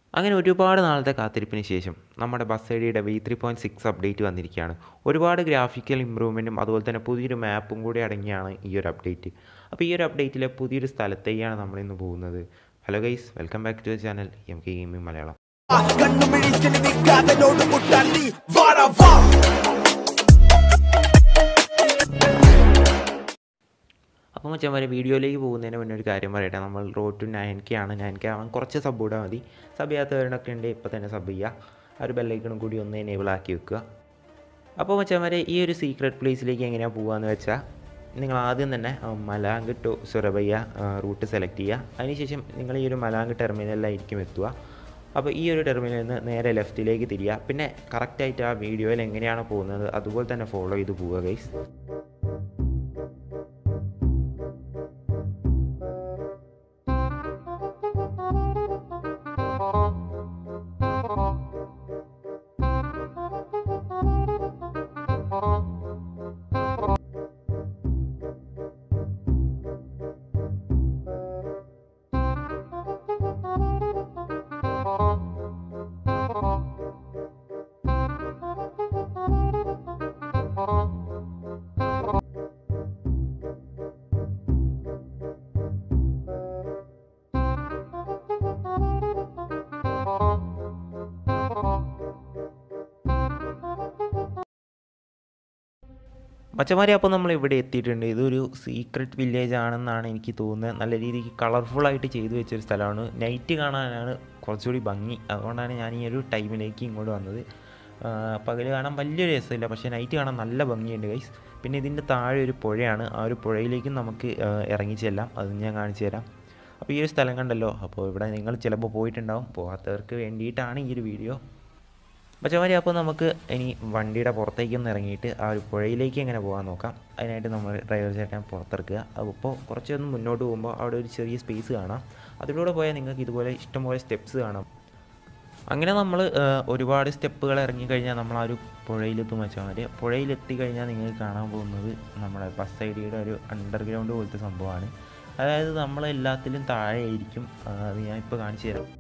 അങ്ങനെ ഒരുപാട് നാളത്തെ കാത്തിരിപ്പിന് ശേഷം നമ്മുടെ ബസ് ഐഡിയുടെ V three point six update വന്നിരിക്കുകയാണ് ഒരുപാട് ഗ്രാഫിക്കൽ ഇമ്പ്രൂവ്മെൻറ്റും അതുപോലെ തന്നെ പുതിയൊരു മാപ്പും കൂടി അടങ്ങിയാണ് ഈ ഒരു അപ്ഡേറ്റ് അപ്പോൾ ഈ ഒരു അപ്ഡേറ്റിലെ പുതിയൊരു സ്ഥലത്തേക്കാണ് നമ്മളിന്ന് പോകുന്നത് hello guys welcome back to the channel M K gaming Malayalam കണ്ണുമിഴിച്ച് നിൽക്കാതെ നോട് മുട്ടാൻ നീ വാടാ വാ അപ്പോൾ മച്ചാൻ വരെ വീഡിയോയിലേക്ക് പോകുന്നതിന് മുന്നേ ഒരു കാര്യം പറയട്ടെ നമ്മൾ റോഡ് ടു നയൻ കെ ആണ് നയൻ കെ ആവാൻ കുറച്ച് സബ് ഇടാൽ മതി സബ് ചെയ്യാത്തവരൊക്കെ ഉണ്ട് ഇപ്പോൾ തന്നെ സബ് ചെയ്യുക ആ ഒരു ബെല്ലൈക്കണും കൂടി ഒന്ന് എനേബിൾ ആക്കി വെക്കുക അപ്പോൾ മച്ചാൻ വരെ ഈ ഒരു സീക്രട്ട് പ്ലേസിലേക്ക് എങ്ങനെയാണ് പോകുകയെന്ന് വെച്ചാൽ നിങ്ങൾ ആദ്യം തന്നെ ആ, Malang to Surabaya route select ചെയ്യുക അതിനുശേഷം നിങ്ങൾ ഈ ഒരു മലാങ്ക് ടെർമിനലിലായിരിക്കും എത്തുക അപ്പോൾ ഈ ഒരു ടെർമിനലിൽ നിന്ന് നേരെ ലെഫ്റ്റിലേക്ക് തിരിയുക പിന്നെ കറക്റ്റായിട്ട് ആ വീഡിയോയിൽ എങ്ങനെയാണ് പോകുന്നത് അതുപോലെ തന്നെ ഫോളോ ചെയ്ത് പോവുക ഗൈസ് മച്ചമാരെ അപ്പോൾ നമ്മൾ ഇവിടെ എത്തിയിട്ടുണ്ട് ഇതൊരു സീക്രട്ട് വില്ലേജ് ആണെന്നാണ് എനിക്ക് തോന്നുന്നത് നല്ല രീതിക്ക് കളർഫുള്ളായിട്ട് ചെയ്തു വെച്ചൊരു സ്ഥലമാണ് നൈറ്റ് കാണാനാണ് കുറച്ചുകൂടി ഭംഗി അതുകൊണ്ടാണ് ഞാൻ ഈ ഒരു ടൈമിലേക്ക് ഇങ്ങോട്ട് വന്നത് പകൽ കാണാൻ വലിയൊരു രസമില്ല പക്ഷേ നൈറ്റ് കാണാൻ നല്ല ഭംഗിയുണ്ട് ഗൈസ് പിന്നെ ഇതിൻ്റെ താഴെ ഒരു പുഴയാണ് ആ ഒരു പുഴയിലേക്കും നമുക്ക് ആ, ഇറങ്ങിച്ചെല്ലാം അത് ഞാൻ കാണിച്ചു തരാം അപ്പോൾ ഈ ഒരു സ്ഥലം കണ്ടല്ലോ അപ്പോൾ ഇവിടെ നിങ്ങൾ ചിലപ്പോൾ പോയിട്ടുണ്ടാവും പോകാത്തവർക്ക് വേണ്ടിയിട്ടാണ് ഈ ഒരു വീഡിയോ പച്ചമാരി അപ്പോൾ നമുക്ക് ഇനി വണ്ടിയുടെ പുറത്തേക്കൊന്ന് ഇറങ്ങിയിട്ട് ആ ഒരു പുഴയിലേക്ക് എങ്ങനെ പോകാൻ നോക്കാം അതിനായിട്ട് നമ്മൾ ഡ്രൈവർ ചേട്ടൻ പുറത്തിറക്കുക അപ്പോൾ കുറച്ചൊന്ന് മുന്നോട്ട് പോകുമ്പോൾ അവിടെ ഒരു ചെറിയ സ്പേസ് കാണാം അതിലൂടെ പോയാൽ നിങ്ങൾക്ക് ഇതുപോലെ ഇഷ്ടംപോലെ സ്റ്റെപ്സ് കാണാം അങ്ങനെ നമ്മൾ ഒരുപാട് സ്റ്റെപ്പുകൾ ഇറങ്ങിക്കഴിഞ്ഞാൽ നമ്മൾ ആ ഒരു പുഴയിലെത്തും വെച്ചാൽ മതി പുഴയിലെത്തി കഴിഞ്ഞാൽ നിങ്ങൾക്ക് കാണാൻ പോകുന്നത് നമ്മുടെ ബസ് ഐഡിയുടെ ഒരു അണ്ടർഗ്രൗണ്ട് പോലത്തെ സംഭവമാണ് അതായത് നമ്മളെല്ലാത്തിലും താഴെയായിരിക്കും ആ, അത് ഞാൻ ഇപ്പോൾ കാണിച്ചു തരാം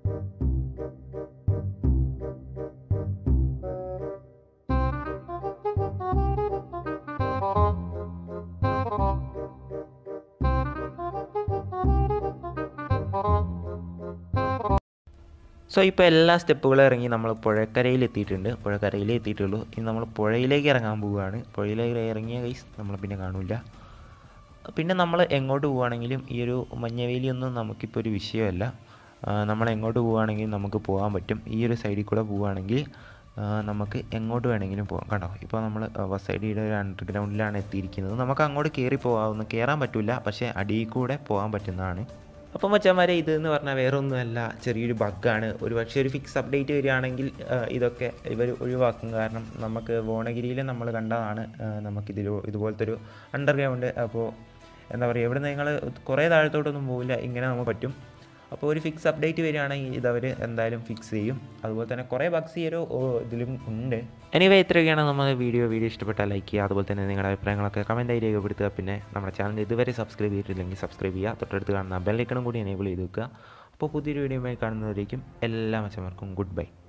സോ ഇപ്പോൾ എല്ലാ സ്റ്റെപ്പുകളും ഇറങ്ങി നമ്മൾ പുഴക്കരയിൽ എത്തിയിട്ടുണ്ട് പുഴക്കരയിൽ എത്തിയിട്ടുള്ളൂ ഇനി നമ്മൾ പുഴയിലേക്ക് ഇറങ്ങാൻ പോവുകയാണ് പുഴയിലേക്ക് ഇറങ്ങിയ കൈസ് നമ്മൾ പിന്നെ കാണില്ല പിന്നെ നമ്മൾ എങ്ങോട്ട് പോവുകയാണെങ്കിലും ഈ ഒരു മഞ്ഞവേലിയൊന്നും നമുക്കിപ്പോൾ ഒരു വിഷയമല്ല ആ, നമ്മൾ എങ്ങോട്ട് പോവുകയാണെങ്കിലും നമുക്ക് പോകാൻ പറ്റും ഈ ഒരു സൈഡിൽ കൂടെ പോവുകയാണെങ്കിൽ ആ, നമുക്ക് എങ്ങോട്ട് വേണമെങ്കിലും പോകാം കണ്ടോ ഇപ്പോൾ നമ്മൾ ബസ് സൈഡിയുടെ ഒരു അണ്ടർഗ്രൗണ്ടിലാണ് എത്തിയിരിക്കുന്നത് നമുക്ക് അങ്ങോട്ട് കയറി പോകാവുന്ന കയറാൻ പറ്റില്ല പക്ഷേ അടിയിൽ കൂടെ പോകാൻ പറ്റുന്നതാണ് അപ്പം മച്ചന്മാരെ ഇത് എന്ന് പറഞ്ഞാൽ വേറെ ഒന്നുമല്ല ചെറിയൊരു ബഗ്ഗാണ് ഒരു പക്ഷേ ഒരു ഫിക്സ് അപ്ഡേറ്റ് വരികയാണെങ്കിൽ ആ, ഇതൊക്കെ ഇവർ ഒഴിവാക്കും കാരണം നമുക്ക് വോണഗിരിയിൽ നമ്മൾ കണ്ടതാണ് ആ, നമുക്കിതിൽ ഇതുപോലത്തെ ഒരു അണ്ടർഗ്രൗണ്ട് അപ്പോൾ എന്താ പറയുക ഇവിടെ നിങ്ങൾ കുറേ താഴത്തോട്ടൊന്നും പോവില്ല ഇങ്ങനെ നമുക്ക് പറ്റും അപ്പോൾ ഒരു ഫിക്സ് അപ്ഡേറ്റ് വരികയാണെങ്കിൽ ഇതവർ എന്തായാലും ഫിക്സ് ചെയ്യും അതുപോലെ തന്നെ കുറേ ബഗ്സ് ഈ ഒരു ഓ, ഇതിലും ഉണ്ട് എനിവേ ഇത്രയൊക്കെയാണ് നമ്മൾ വീഡിയോ വീഡിയോ ഇഷ്ടപ്പെട്ടാൽ ലൈക്ക് ചെയ്യുക അതുപോലെ തന്നെ നിങ്ങളുടെ അഭിപ്രായങ്ങളൊക്കെ കമൻറ്റായി രേഖപ്പെടുത്തുക പിന്നെ നമ്മുടെ ചാനൽ ഇതുവരെ സബ്സ്ക്രൈബ് ചെയ്തിട്ടില്ലെങ്കിൽ സബ്സ്ക്രൈബ് ചെയ്യുക തൊട്ടടുത്ത് കാണുന്ന ബെല്ലൈക്കണും കൂടി എനേബിൾ ചെയ്ത് വെക്കുക അപ്പോൾ പുതിയൊരു വീഡിയോയുമായി കാണുന്നവരേക്കും എല്ലാ മച്ചന്മാർക്കും ഗുഡ് ബൈ